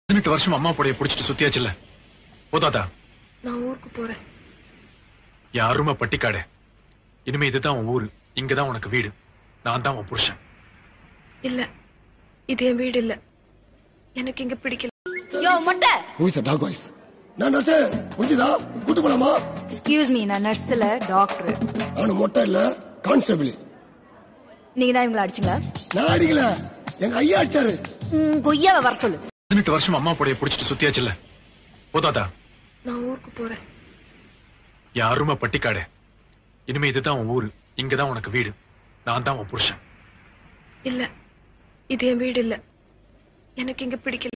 பதினெட்டு வருஷம் அம்மா புடைய புடிச்சிட்டு சுத்தியாச்சுல்ல போதாதா நான் ஊருக்கு போறேன் யாருமே பட்டிக்காடு இனிமே இதுதான் உன் ஊரு இங்கதான் உனக்கு வீடு நான் தான் உன் புருஷன் இல்ல இது என் வீடு இல்ல எனக்கு இங்க பிடிக்கல யோ மொட்டை Who is the dog voice? நான் நர்ஸ் புரிஞ்சுதா கூட்டு போலாமா எக்ஸ்கியூஸ் மீ நான் நர்ஸ்ல டாக்டர் நானும் மொட்டை இல்ல கான்ஸ்டபிள் நீங்க தான் இவங்களை அடிச்சுங்க நான் அடிக்கல எங்க ஐயா அடிச்சாரு ம், கொய்யாவை வர சொல்லு பதினெட்டு வருஷம் அம்மா புடைய புடிச்சிட்டு சுத்தியாச்சுல்ல போதாதா நான் ஊருக்கு போறேன் யாருமே பட்டிக்காடு இனிமே இதுதான் உன் ஊரு இங்கதான் உனக்கு வீடு நான் தான் உன் புருஷன் இல்ல இது என் வீடு இல்ல எனக்கு இங்க பிடிக்கல